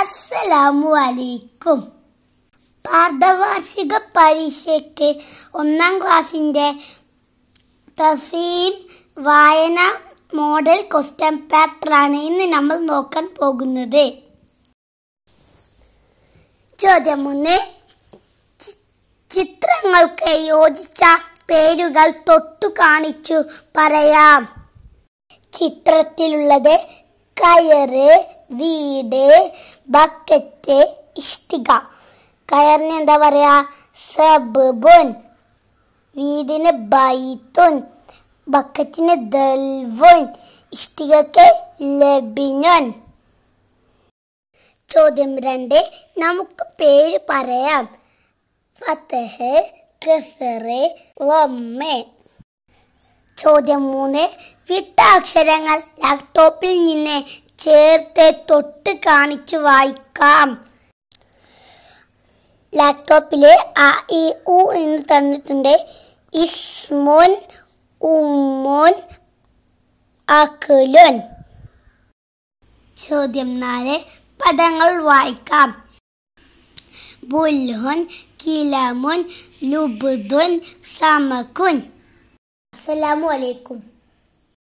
അസ്സലാമു അലൈക്കും പാർദ്ധവാർഷിക പരീക്ഷയ്ക്ക് ഒന്നാം ക്ലാസ്സിൻ്റെ തഫീം വായന മോഡൽ ക്വസ്റ്റ്യൻ പേപ്പറാണ് ഇന്ന് നമ്മൾ നോക്കാൻ പോകുന്നത് ചോദ്യം ഒന്ന് ചി- ചിത്രങ്ങൾക്ക് യോജിച്ച പേരുകൾ തൊട്ടു കാണിച്ചു പറയാം ചിത്രത്തിലുള്ളത് കയറ് വീട് ബക്കറ്റ് ഇഷ്ടിക കയറിന് എന്താ പറയാ സബുൻ വീടിന് ബൈത്തുൻ ബക്കറ്റിന് ദൽവുൻ ഇഷ്ടികക്ക് ലബിനുൻ ചോദ്യം രണ്ട് നമുക്ക് പേര് പറയാം ഫത്തഹ് കസറ് വമ്മ ചോദ്യം മൂന്ന് വിട്ട അക്ഷരങ്ങൾ ലാപ്ടോപ്പിൽ നിന്ന് ചേർത്ത് തൊട്ട് കാണിച്ചു വായിക്കാം ലാപ്ടോപ്പില് അ ഇ ഉ എന്ന് തന്നിട്ടുണ്ട് ഇസ്മുൻ ഉമ്മുൻ അഖുലുൻ ചോദ്യം നാല് പദങ്ങൾ വായിക്കാം ബുൽഹുൻ കിലമുൻ ലുബുദുൻ സമക്കുൻ അസ്സലാമു അലൈക്കും